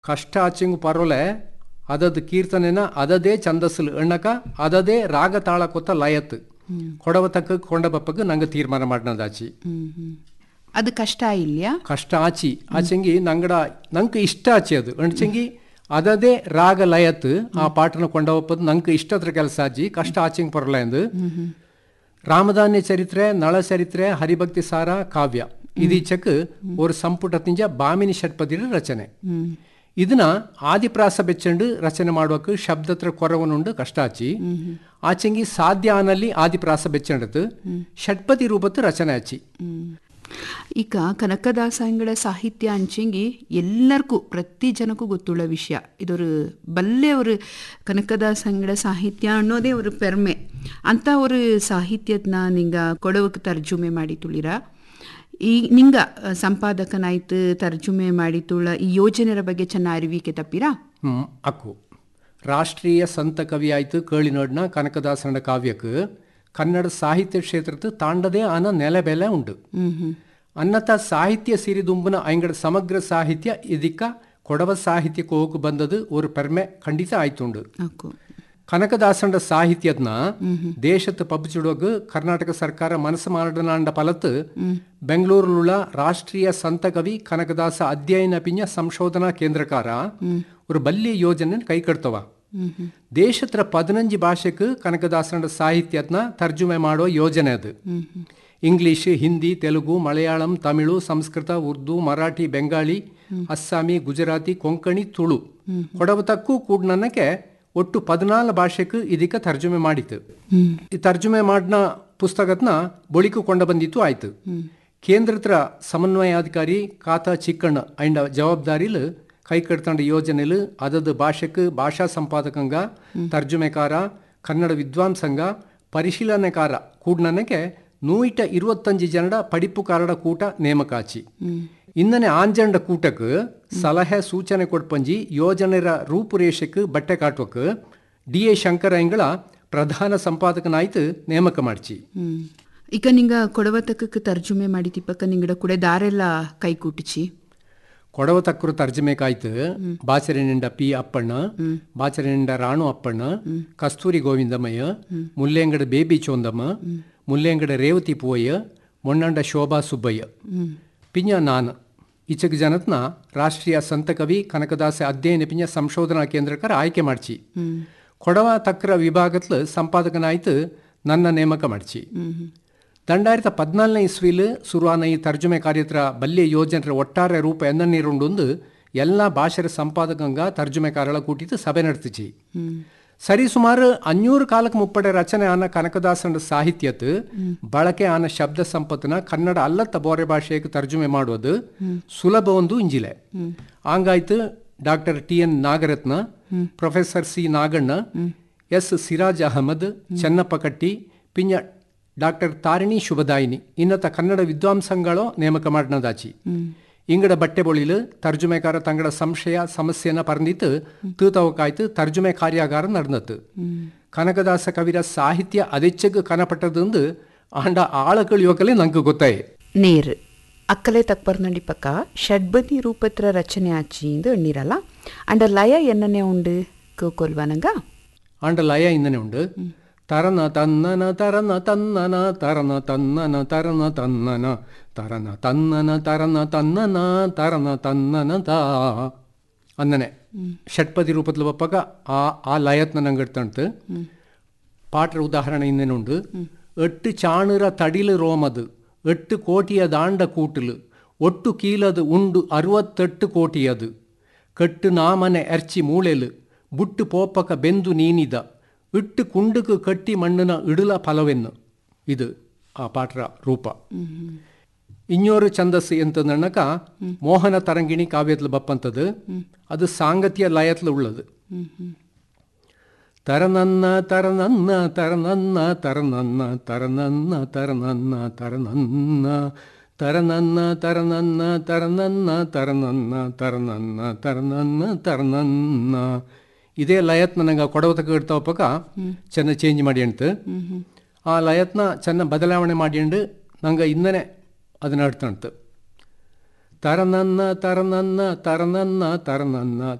ಕಷ್ಟ ಆಚೆಂಗು ಪರೊಲೆ ಅದದ ಕೀರ್ತನೆನ ಅದದೇ ಛಂದಸ್ಸಲು ಎಣ್ಣಕ ಅದದೇ ರಾಗ ತಾಳ ಕೊತ್ತ ಲಯತ್ ಕೊಡವ ತಕ್ಕ ಕೊಂಡ ಬಪ್ಪಗ ನಂಗೆ ತೀರ್ಮಾನ ಮಾಡಿನದಾಚಿ ಹ್ಮ್ ಹ್ಮ್ ಅದು ಕಷ್ಟ ಇಲ್ಯಾ ಕಷ್ಟ ಆಚಿ ಆಚೆಂಗಿ ನಂಗಡ ನಂಗೆ ಇಷ್ಟ ಆಚಿ ಅದು ಅಣ್ಚೆಂಗಿ ಅದದೇ ರಾಗ ಲಯತ್ ಆ ಪಾಟನ ಕೊಂಡವಪ್ಪದು ನಂಗೆ ಇಷ್ಟದ್ರ ಕೆಲಸ ಆಚಿ ಕಷ್ಟ ಆಚೆಂಗ್ ಪರಲ ಎಂದು ರಾಮಧಾನ್ಯ ಚರಿತ್ರೆ ನಳ ಚರಿತ್ರೆ ಹರಿಭಕ್ತಿ ಸಾರ ಕಾವ್ಯ ಇದೀಚಕ್ ஒரு ಸಂಪುಟದಿಂದ ಬಾಮಿನಿ ಷಟ್ಪದಿರ ರಚನೆ ಇದನ್ನ ಆದಿಪ್ರಾಸ ಬೆಚ್ಚಂಡು ರಚನೆ ಮಾಡುವಕ್ಕೆ ಶಬ್ದತ್ರ ಕೊರವನುಂಡು ಕಷ್ಟ ಆಚಿ ಆಚೆಂಗಿ ಸಾಧ್ಯ ಆನಲ್ಲಿ ಆದಿಪ್ರಾಸ ಬೆಚ್ಚಂಡದು ಷಟ್ಪದಿ ರೂಪತ್ತು ರಚನೆ ಆಚಿ ಹ್ಮ್. ಈಗ ಕನಕದಾಸಂಗಳ ಸಾಹಿತ್ಯ ಅಂಚೆಂಗಿ ಎಲ್ಲರಿಗೂ ಪ್ರತಿ ಜನಕ್ಕೂ ಗೊತ್ತುಳ್ಳ ವಿಷಯ ಇದೊರು ಬಲ್ಲೆ ಅವರು ಕನಕದಾಸಂಗಳ ಸಾಹಿತ್ಯ ಅನ್ನೋದೇ ஒரு பெருமை ಅಂತ ஒரு ಸಾಹಿತ್ಯದ್ನ ನಿಂಗ ಕೊಡವಕ್ಕೆ ತರ್ಜುಮೆ ಮಾಡಿ ತುಳಿರ ಈ ನಿಂಗ ಅಹ್, ಸಂಪಾದಕನಾಯ್ತು ತರ್ಜುಮೆ ಮಾಡಿ ತುಳ ಈ ಯೋಜನೆರ ಬಗ್ಗೆ ಚೆನ್ನಾಗಿ ಅರಿವಿಕೆ ತಪ್ಪಿರಾ ಹ್ಮ್ ಅಕ್ಕು ರಾಷ್ಟ್ರೀಯ ಸಂತ ಕವಿ ಆಯ್ತು ಕೇಳಿನೋಡ್ನ ಕನಕದಾಸನ ಕಾವ್ಯಕ್ಕೆ ಕನ್ನಡ ಸಾಹಿತ್ಯ ಕ್ಷೇತ್ರದ ತಾಂಡದೇ ಆನ ನೆಲೆಬೆಲೆ ಉಂಟು ಹ್ಮ್ ಹ್ಮ್ ಅನ್ನತ ಸಾಹಿತ್ಯ ಸಿರಿದುಂಬನ ಐಂಗಡ ಸಮಗ್ರ ಸಾಹಿತ್ಯ ಇದಕ್ಕ ಕೊಡವ ಸಾಹಿತ್ಯಕ್ಕೆ ಹೋಗಿ ಬಂದದು ஒரு பெருமை ಖಂಡಿತ ಆಯ್ತುಂಡು ಅಕ್ಕು ಕನಕದಾಸಂಡ ಸಾಹಿತ್ಯದ್ನ ದೇಶದ ಪಬ್ಜಿಡುವಾಗ ಕರ್ನಾಟಕ ಸರ್ಕಾರ ಮನಸ್ಸು ಮಾಡನಾಂಡ ಫಲತ್ ಬೆಂಗಳೂರಿലുള്ള ರಾಷ್ಟ್ರೀಯ ಸಂತ ಕವಿ ಕನಕದಾಸ ಅಧ್ಯಯನ ಪಿಂಜ ಸಂಶೋಧನಾ ಕೇಂದ್ರಕಾರ ஒரு ಬಲ್ಯ ಯೋಜನೆ ಕೈ ಕಟ್ತವ ದೇಶತ್ರ ಪದಿನಂಜು ಭಾಷೆಗೆ ಕನಕದಾಸನ ಸಾಹಿತ್ಯದ್ನ ತರ್ಜುಮೆ ಮಾಡೋ ಯೋಜನೆ ಅದು ಇಂಗ್ಲಿಷ್ ಹಿಂದಿ ತೆಲುಗು ಮಲಯಾಳಂ ತಮಿಳು ಸಂಸ್ಕೃತ ಉರ್ದು ಮರಾಠಿ ಬೆಂಗಾಳಿ ಅಸ್ಸಾಮಿ ಗುಜರಾತಿ ಕೊಂಕಣಿ ತುಳು ಕೊಡವತಕ್ಕೂ ಕೂಡ್ನನ್ನಕ್ಕೆ ಒಟ್ಟು ಪದಿನಾಲ್ಕು ಭಾಷೆಗೆ ಇದಕ್ಕೆ ತರ್ಜುಮೆ ಮಾಡಿತು ಈ ತರ್ಜುಮೆ ಮಾಡಿನ ಪುಸ್ತಕತ್ನ ಬಳಿಕು ಕೊಂಡ ಬಂದಿತ್ತು ಆಯ್ತು ಕೇಂದ್ರತ್ರ ಸಮನ್ವಯಾಧಿಕಾರಿ ಖಾತಾ ಚಿಕ್ಕಣ್ಣ ಅಂಡ ಜವಾಬ್ದಾರಿಲು ಕೈ ಕಟ್ತಂಡ ಯೋಜನೆಲು ಅದದ ಭಾಷೆக்கு ಭಾಷಾ ಸಂಪಾದಕಂಗ ತರ್ಜುಮೆಕಾರ ಕನ್ನಡ ವಿದ್ವಾಂಸಂಗ ಪರಿಶೀಲನೆಕಾರ ಕೂಡ್ನನಕ್ಕೆ ನೂಯಿಟ ಇರುವತ್ತಂಜು ಜನಡ ಪಡಿಪುಕಾರಡ ಕೂಟ ನೇಮಕಾಚಿ ಇನ್ನನೆ ಆಂಜಂಡ ಕೂಟಕ್ಕೆ ಸಲಹೆ ಸೂಚನೆ ಕೊಡ್ಪಂಜಿ ಯೋಜನೆರ ರೂಪುರೇಷಕ್ಕೆ ಬಟ್ಟೆ ಕಾಟ್ವಕ್ಕೆ ಡಿ ಎ ಶಂಕರಯ್ಯಂಗಳ ಪ್ರಧಾನ ಸಂಪಾದಕನಾಯ್ತು ನೇಮಕ ಮಾಡ್ಚಿ ಹ್ಮ್ ಈಗ ನಿಂಗ ಕೊಡವತಕ್ಕಕ್ಕೆ ತರ್ಜುಮೆ ಮಾಡಿ ತಿಪ್ಪಕ್ಕ ನಿಂಗಡ ಕೂಡ ದಾರೆಲ್ಲ ಕೈ ಕೂಟಿಚಿ ಕೊಡವ ತಕ್ಕರು ತರ್ಜಮೆಕಾಯ್ತು ಬಾಚರಿನಿಂದ ಪಿ ಅಪ್ಪಣ್ಣ ಬಾಚರಿನಿಂದ ರಾಣು ಅಪ್ಪಣ್ಣ ಕಸ್ತೂರಿ ಗೋವಿಂದಮಯ್ಯ ಮುಲ್ಲೆಂಗಡ ಬೇಬಿ ಚೋಂದಮ್ಮ ಮುಲ್ಲೆಂಗಡ ರೇವತಿ ಪೂವಯ್ಯ ಮೊಣ್ಣಂಡ ಶೋಭಾ ಸುಬ್ಬಯ್ಯ ಪಿಂಜ ನಾನು ಈಚೆಗೆ ಜನತ್ನ ರಾಷ್ಟ್ರೀಯ ಸಂತ ಕವಿ ಕನಕದಾಸ ಅಧ್ಯಯನ ಪಿಂಜ ಸಂಶೋಧನಾ ಕೇಂದ್ರಕರ ಆಯ್ಕೆ ಮಾಡ್ಚಿ ಕೊಡವ ತಕ್ರ ವಿಭಾಗತ್ಲು ಸಂಪಾದಕನಾಯ್ತು ನನ್ನ ನೇಮಕ ಮಾಡ್ಚಿ രണ്ടായിരത്തി പതിനാലിന് ഇസ്വിയിൽ സുറുവാന ഈ തർജ്ജമೆ ಕಾರ್ಯತ್ರ ಬಲ್ಯ ಯೋಜನೆರ ಒಟ್ಟಾರೆ ರೂಪ ಎನ್ನೀರುಂಡೊಂದು ಎಲ್ಲ ಭಾಷೆರ ಸಂಪಾದಕಂಗ ತರ್ಜುಮೆಕಾರಳ ಕೂಟಿದ್ದು ಸಭೆ ನಡೆತಿಚಿ ಸರಿ ಸುಮಾರು ಅഞ്ഞൂറ് ಕಾಲಕ್ಕೆ ಮುಪ್ಪಡೆ ರಚನೆ ಆನ ಕನಕದಾಸನ ಸಾಹಿತ್ಯತ್ ಬಳಕೆ ಆನ ಶಬ್ದ ಸಂಪತ್ತಿನ ಕನ್ನಡ ಅಲ್ಲತ್ತ ಬೋರೆ ಭಾಷೆಗೆ ತರ್ಜುಮೆ ಮಾಡುವುದು ಸುಲಭ ಒಂದು ಇಂಜಿಲೆ ಆಂಗಾಯ್ತು doctor T N Nagaratna professor C Naganna S Siraj Ahmed Chennappa Katti ಪಿಂಜ ಡಾಕ್ಟರ್ ತಾರಿಣಿ ಶುಭದಾಯಿನಿ ಇನ್ನತ ಕನ್ನಡ ವಿದ್ವಾಂಸಂಗಳೋ ನೇಮಕ ಮಾಡಿನದಾಚಿ ಇಂಗಡ ಬಟ್ಟೆ ಬೊಳಿಲು ತರ್ಜುಮೆಕಾರ ತಂಗಡ ಸಂಶಯ ಸಮಸ್ಯೆನ ಪರಂದಿತ್ತು ತೂತವಕ್ಕಾಯ್ತು ತರ್ಜುಮೆ ಕಾರ್ಯಾಗಾರ ನಡೆದತ್ತು ಕನಕದಾಸ ಕವಿರ ಸಾಹಿತ್ಯ ಅದೆಚ್ಚಗೆ ಕನಪಟ್ಟದಂದು ಆಂಡ ಆಳಗಳು ಯುವಕಲೇ ನಂಗೆ ಗೊತ್ತಾಯೆ ನೇರ್ ಅಕ್ಕಲೆ ತಕ್ಪರ್ನಡಿ ಪಕ್ಕ ಷಡ್ಬದಿ ರೂಪತ್ರ ರಚನೆ ಆಚಿಂದು ಎಣ್ಣಿರಲ್ಲ ಅಂಡ ಲಯ ಎನ್ನನೆ ಉಂಡು ಕೋಕೊಲ್ವಾ ನಂಗ ಆಂಡ ಲಯ ಇಂದನೆ ಉಂಡು ತರನ ತನ್ನನ ತರನ ತನ್ನನ ತರನ ತನ್ನನ ತರನ ತನ್ನನ ತರನ ತನ್ನನ ತರನ ತನ್ನನ ತರನ ತನ್ನನ ತಾ ಅನ್ನನೆ ಷಟ್ಪದಿ ರೂಪದಲ್ಲಿ ಒಪ್ಪಾಗ ಆ ಆ ಲಯತ್ನ ನಂಗಡ್ತಂತು ಪಾಟ್ರ ಉದಾಹರಣೆ ಇಂದನುಂಡು ಎಟ್ಟು ಚಾಣುರ ತಡಿಲು ರೋಮದು ಎಟ್ಟು ಕೋಟಿಯ ದಾಂಡ ಕೂಟಲು ಒಟ್ಟು ಕೀಲದು ಉಂಡು ಅರುವತ್ತೆಟ್ಟು ಕೋಟಿಯದು ಕಟ್ಟು ನಾಮನೆ ಎರ್ಚಿ ಮೂಳೆಲು ಬುಟ್ಟು ಪೋಪಕ ಬೆಂದು ನೀನಿದ ಇಟ್ಟು ಕುಂಡುಕು ಕಟ್ಟಿ ಮಣ್ಣಿನ ಇಡುಲ ಫಲವೆನ್ನು ಇದು ಆ ಪಾಟ್ರ ರೂಪ ಇನ್ನೋರು ಛಂದಸ್ಸು ಎಂತಂದಣ್ಣಕ ಮೋಹನ ತರಂಗಿಣಿ ಕಾವ್ಯತ್ಲು ಬಪ್ಪಂತದು ಅದು ಸಾಂಗತ್ಯ ಲಯತ್ಲು ಉಳ್ಳದು ತರನನ್ನ ತರನನ್ನ ತರನನ್ನ ತರನನ್ನ ತರನನ್ನ ತರನನ್ನ ತರನನ್ನ ತರನನ್ನ ತರನನ್ನ ತರನನ್ನ ತರನನ್ನ ತರನನ್ನ ತರನನ್ನ ತರನನ್ನ ಇದೇ ಲಯತ್ನ ನಂಗೆ ಕೊಡವತಕ್ಕ ಇಡ್ತಾವಪ್ಪಕ ಚೆನ್ನ ಚೇಂಜ್ ಮಾಡಿ ಅಂತು ಆ ಲಯತ್ನ ಚೆನ್ನ ಬದಲಾವಣೆ ಮಾಡಿ ನಂಗೆ ಇಂದನೆ ಅದನ್ನ ಇಡ್ತಂತು ತರನನ್ನ ತರನನ್ನ ತರನನ್ನ ತರನನ್ನ